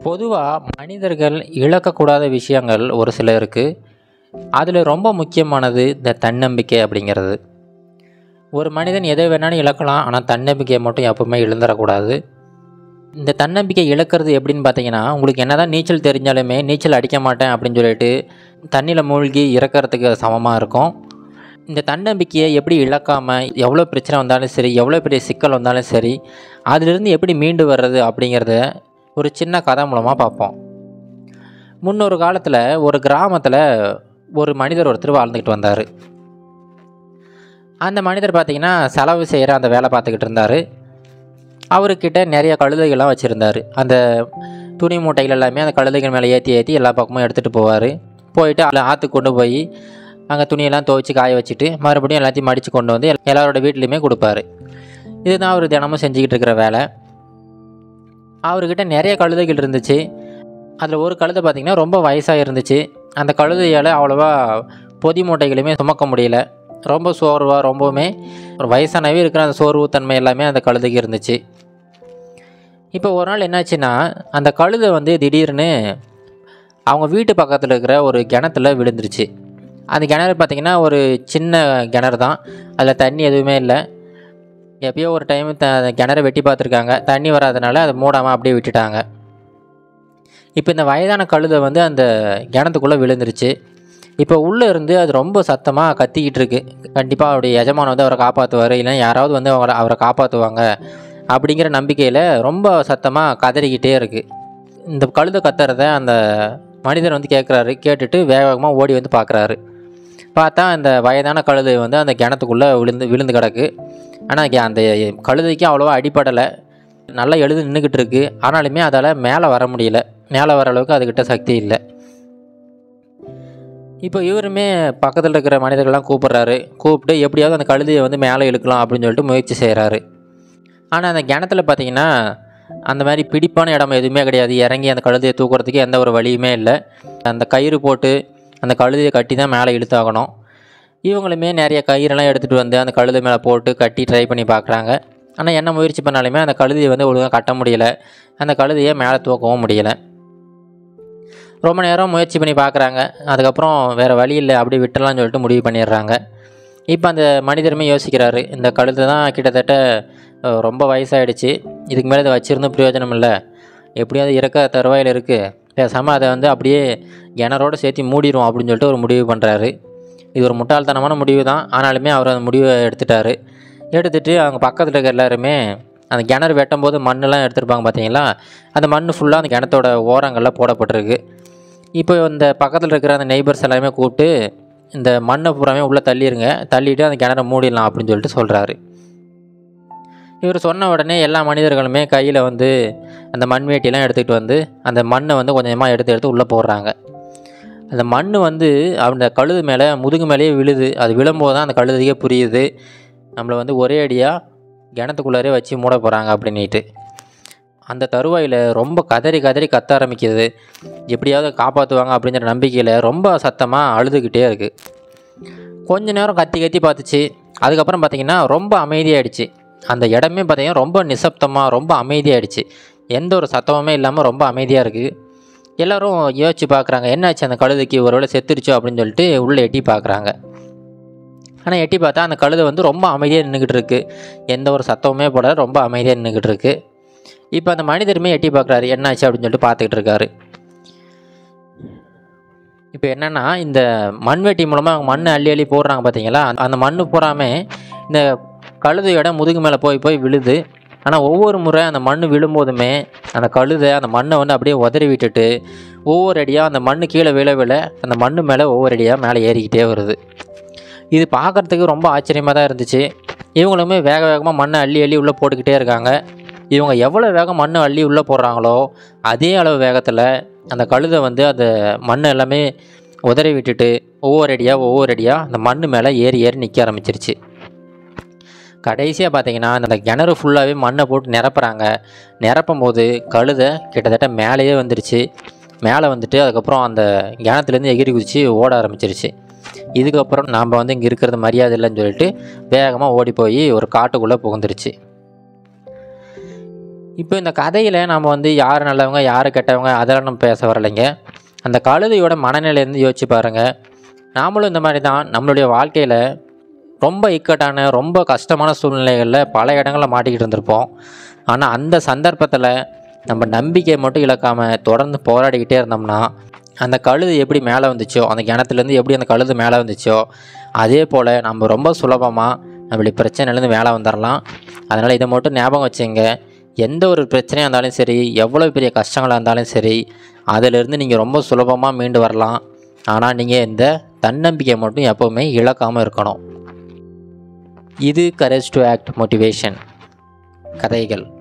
பொதுவாக மனிதர்கள் இழக்கக்கூடாத விஷயங்கள் ஒரு சில இருக்குது அதில் ரொம்ப முக்கியமானது இந்த தன்னம்பிக்கை அப்படிங்கிறது ஒரு மனிதன் எதை வேணாலும் இழக்கலாம் ஆனால் தன்னம்பிக்கையை மட்டும் எப்பவுமே இழந்துடக்கூடாது இந்த தன்னம்பிக்கை இழக்கிறது எப்படின்னு பார்த்தீங்கன்னா உங்களுக்கு என்ன தான் நீச்சல் தெரிஞ்சாலுமே நீச்சல் அடிக்க மாட்டேன் அப்படின்னு சொல்லிட்டு தண்ணியில் மூழ்கி இறக்கறதுக்கு சமமாக இருக்கும் இந்த தன்னம்பிக்கையை எப்படி இழக்காமல் எவ்வளோ பிரச்சனை வந்தாலும் சரி எவ்வளோ பெரிய சிக்கல் வந்தாலும் சரி அதிலிருந்து எப்படி மீண்டு வர்றது அப்படிங்கிறத ஒரு சின்ன கதை மூலமாக பார்ப்போம் முன்னொரு காலத்தில் ஒரு கிராமத்தில் ஒரு மனிதர் ஒருத்தர் வாழ்ந்துக்கிட்டு வந்தார் அந்த மனிதர் பார்த்திங்கன்னா செலவு செய்கிற அந்த வேலை பார்த்துக்கிட்டு இருந்தார் அவர்கிட்ட நிறைய கழுதைகள்லாம் வச்சுருந்தார் அந்த துணி மூட்டைகள் எல்லாமே அந்த கழுதைகள் மேலே ஏற்றி ஏற்றி எல்லா பக்கமும் எடுத்துகிட்டு போவார் போயிட்டு அதில் ஆற்றுக்கு கொண்டு போய் அங்கே துணியெல்லாம் துவைச்சி காய வச்சுட்டு மறுபடியும் எல்லாத்தையும் மடித்து கொண்டு வந்து எல்லாரோட வீட்லேயுமே கொடுப்பாரு இதுதான் அவர் தினமும் செஞ்சுக்கிட்டு இருக்கிற வேலை அவர்கிட்ட நிறைய கழுதைகள் இருந்துச்சு அதில் ஒரு கழுதை பார்த்திங்கன்னா ரொம்ப வயசாக இருந்துச்சு அந்த கழுதையால் அவ்வளோவா பொதி மூட்டைகளையுமே சுமக்க முடியல ரொம்ப சோர்வாக ரொம்பவுமே ஒரு வயசானவே இருக்கிற அந்த சோர்வு தன்மை எல்லாமே அந்த கழுதைக்கு இருந்துச்சு இப்போ ஒரு நாள் என்னாச்சுன்னா அந்த கழுதை வந்து திடீர்னு அவங்க வீட்டு பக்கத்தில் இருக்கிற ஒரு கிணத்துல விழுந்துருச்சு அந்த கிணறு பார்த்திங்கன்னா ஒரு சின்ன கிணறு தான் அதில் தண்ணி எதுவுமே இல்லை எப்பயோ ஒரு டைம் த கிணறு வெட்டி பார்த்துருக்காங்க தண்ணி வராதனால அதை மூடாமல் அப்படியே விட்டுட்டாங்க இப்போ இந்த வயதான கழுதை வந்து அந்த கிணத்துக்குள்ளே விழுந்துருச்சு இப்போ உள்ளே இருந்து அது ரொம்ப சத்தமாக கத்திக்கிட்டு இருக்கு கண்டிப்பாக அவருடைய எஜமானம் வந்து அவரை காப்பாற்றுவார் இல்லைன்னா யாராவது வந்து அவரை அவரை காப்பாற்றுவாங்க அப்படிங்கிற நம்பிக்கையில் ரொம்ப சத்தமாக கதறிக்கிட்டே இருக்குது இந்த கழுதை கத்துறத அந்த மனிதர் வந்து கேட்குறாரு கேட்டுட்டு வேக வேகமாக ஓடி வந்து பார்க்குறாரு பார்த்தா அந்த வயதான கழுதை வந்து அந்த கிணத்துக்குள்ளே விழுந்து விழுந்து கிடக்கு ஆனால் அந்த கழுதைக்கு அவ்வளோவா அடிப்படலை நல்லா எழுது நின்றுக்கிட்டு இருக்கு ஆனாலுமே அதால் மேலே வர முடியல மேலே வர அளவுக்கு அதுக்கிட்ட சக்தி இல்லை இப்போ இவருமே பக்கத்தில் இருக்கிற மனிதர்கள்லாம் கூப்பிட்றாரு கூப்பிட்டு எப்படியாவது அந்த கழுதையை வந்து மேலே இழுக்கலாம் அப்படின்னு சொல்லிட்டு முயற்சி செய்கிறாரு ஆனால் அந்த கிணத்துல பார்த்தீங்கன்னா அந்த மாதிரி பிடிப்பான இடம் எதுவுமே கிடையாது இறங்கி அந்த கழுதையை தூக்குறதுக்கு எந்த ஒரு வழியுமே இல்லை அந்த கயிறு போட்டு அந்த கழுதையை கட்டி தான் மேலே இழுத்தாகணும் இவங்களுமே நிறைய கயிறெல்லாம் எடுத்துகிட்டு வந்து அந்த கழுதை மேலே போட்டு கட்டி ட்ரை பண்ணி பார்க்குறாங்க ஆனால் என்ன முயற்சி பண்ணாலுமே அந்த கழுதையை வந்து ஒழுங்காக கட்ட முடியல அந்த கழுதையை மேலே தூக்கவும் முடியலை ரொம்ப நேரம் முயற்சி பண்ணி பார்க்குறாங்க அதுக்கப்புறம் வேறு வழி இல்லை அப்படி விட்டுலாம்னு சொல்லிட்டு முடிவு பண்ணிடுறாங்க இப்போ அந்த மனிதருமே யோசிக்கிறாரு இந்த கழுதை தான் கிட்டத்தட்ட அஹ், ரொம்ப வயசாகிடுச்சு இதுக்கு மேலே இதை வச்சுருந்தும் பிரயோஜனம் இல்லை எப்படியாவது இறக்க தருவாயில் இருக்குது பேசாமல் அதை வந்து அப்படியே கிணறோடு சேர்த்து மூடிடும் அப்படின்னு சொல்லிட்டு ஒரு முடிவு பண்ணுறாரு இது ஒரு முட்டாள்தனமான முடிவு தான் ஆனாலுமே அவர் அந்த முடிவை எடுத்துட்டாரு எடுத்துட்டு அவங்க பக்கத்தில் இருக்கிற எல்லாருமே அந்த கிணறு வெட்டும் போது மண்ணெல்லாம் எடுத்துருப்பாங்க பார்த்தீங்களா அந்த மண் ஃபுல்லாக அந்த கிணத்தோட ஓரங்களில் போடப்பட்டிருக்கு இப்போ இந்த பக்கத்தில் இருக்கிற அந்த நெய்பர்ஸ் எல்லாமே கூப்பிட்டு இந்த மண்ணை பூராமே உள்ளே தள்ளிடுங்க தள்ளிட்டு அந்த கிணறை மூடிடலாம் அப்படின்னு சொல்லிட்டு சொல்கிறாரு இவர் சொன்ன உடனே எல்லா மனிதர்களுமே கையில் வந்து அந்த மண் வேட்டியெல்லாம் எடுத்துக்கிட்டு வந்து அந்த மண்ணை வந்து கொஞ்சமாக எடுத்து எடுத்து உள்ளே போடுறாங்க அந்த மண் வந்து அந்த கழுது மேலே முதுகு மேலேயே விழுது அது விழும்போது தான் அந்த கழுதையே புரியுது நம்மளை வந்து ஒரே அடியாக கிணத்துக்குள்ளாரே வச்சு மூட போகிறாங்க அப்படின்ட்டு அந்த தருவாயில் ரொம்ப கதறி கதறி கத்த ஆரம்பிக்குது எப்படியாவது காப்பாற்றுவாங்க அப்படிங்கிற நம்பிக்கையில் ரொம்ப சத்தமாக அழுதுகிட்டே இருக்குது கொஞ்ச நேரம் கத்தி கத்தி பார்த்துச்சு அதுக்கப்புறம் பார்த்தீங்கன்னா ரொம்ப அமைதியாயிடுச்சு அந்த இடமே பார்த்தீங்கன்னா ரொம்ப நிசப்தமாக ரொம்ப அமைதியாயிடுச்சு எந்த ஒரு சத்தமுமே இல்லாமல் ரொம்ப அமைதியாக இருக்குது எல்லோரும் யோசிச்சு பார்க்குறாங்க என்னாச்சு அந்த கழுதைக்கு ஒருவேளை செத்துருச்சோ அப்படின்னு சொல்லிட்டு உள்ளே எட்டி பார்க்குறாங்க ஆனால் எட்டி பார்த்தா அந்த கழுதை வந்து ரொம்ப அமைதியாக நின்றுக்கிட்டு இருக்கு எந்த ஒரு சத்தமுமே போட ரொம்ப அமைதியாக நின்றுக்கிட்டு இருக்கு இப்போ அந்த மனிதருமே எட்டி பார்க்குறாரு என்னாச்சு அப்படின்னு சொல்லிட்டு பார்த்துக்கிட்டு இருக்காரு இப்போ என்னென்னா இந்த மண்வெட்டி மூலமாக அவங்க மண் அள்ளி அள்ளி போடுறாங்க பார்த்தீங்களா அந்த- அந்த மண் பூராமே இந்த கழுதையோட முதுகு மேலே போய் போய் விழுது ஆனால் ஒவ்வொரு முறை அந்த மண் விழும்போதுமே அந்த கழுதை அந்த மண்ணை வந்து அப்படியே உதறி விட்டுட்டு ஒவ்வொரு அடியாக அந்த மண் கீழே விழ விழ அந்த மண் மேலே ஒவ்வொரு அடியாக மேலே ஏறிக்கிட்டே வருது இது பார்க்குறதுக்கு ரொம்ப ஆச்சரியமாக தான் இருந்துச்சு இவங்களுமே வேக வேகமாக மண்ணை அள்ளி அள்ளி உள்ளே போட்டுக்கிட்டே இருக்காங்க இவங்க எவ்வளோ வேகம் மண் அள்ளி உள்ளே போடுறாங்களோ அதே அளவு வேகத்தில் அந்த கழுதை வந்து அந்த மண் எல்லாமே உதறி விட்டுட்டு ஒவ்வொரு அடியாக ஒவ்வொரு அடியாக அந்த மண் மேலே ஏறி ஏறி நிற்க ஆரம்பிச்சிருச்சு கடைசியாக பார்த்தீங்கன்னா அந்த கிணறு ஃபுல்லாகவே மண்ணை போட்டு நிரப்புறாங்க நிரப்பும் போது கழுதை கிட்டத்தட்ட மேலேயே வந்துருச்சு மேலே வந்துட்டு அதுக்கப்புறம் அந்த கிணத்துலேருந்து எகிரி குதிச்சு ஓட ஆரம்பிச்சிருச்சு இதுக்கப்புறம் நாம் வந்து இங்கே இருக்கிறது மரியாதை இல்லைன்னு சொல்லிட்டு வேகமாக ஓடி போய் ஒரு காட்டுக்குள்ளே புகுந்துருச்சு இப்போ இந்த கதையில் நம்ம வந்து யார் நல்லவங்க யார் கெட்டவங்க அதெல்லாம் நம்ம பேச வரலைங்க அந்த கழுதையோட மனநிலையிலேருந்து யோசிச்சு பாருங்கள் நாமளும் இந்த மாதிரி தான் நம்மளுடைய வாழ்க்கையில் ரொம்ப இக்கட்டான ரொம்ப கஷ்டமான சூழ்நிலைகளில் பல இடங்களில் மாட்டிக்கிட்டு இருந்திருப்போம் ஆனால் அந்த சந்தர்ப்பத்தில் நம்ம நம்பிக்கையை மட்டும் இழக்காமல் தொடர்ந்து போராடிக்கிட்டே இருந்தோம்னா அந்த கழுது எப்படி மேலே வந்துச்சோ அந்த கிணத்துலேருந்து எப்படி அந்த கழுது மேலே வந்துச்சோ அதே போல் நம்ம ரொம்ப சுலபமாக நம்மளுடைய பிரச்சனையிலேருந்து மேலே வந்துடலாம் அதனால் இதை மட்டும் ஞாபகம் வச்சுங்க எந்த ஒரு பிரச்சனையாக இருந்தாலும் சரி எவ்வளோ பெரிய கஷ்டங்களாக இருந்தாலும் சரி அதிலிருந்து நீங்கள் ரொம்ப சுலபமாக மீண்டு வரலாம் ஆனால் நீங்கள் இந்த தன்னம்பிக்கை மட்டும் எப்போவுமே இழக்காமல் இருக்கணும் இது கரேஜ் டு ஆக்ட் மோட்டிவேஷன் கதைகள்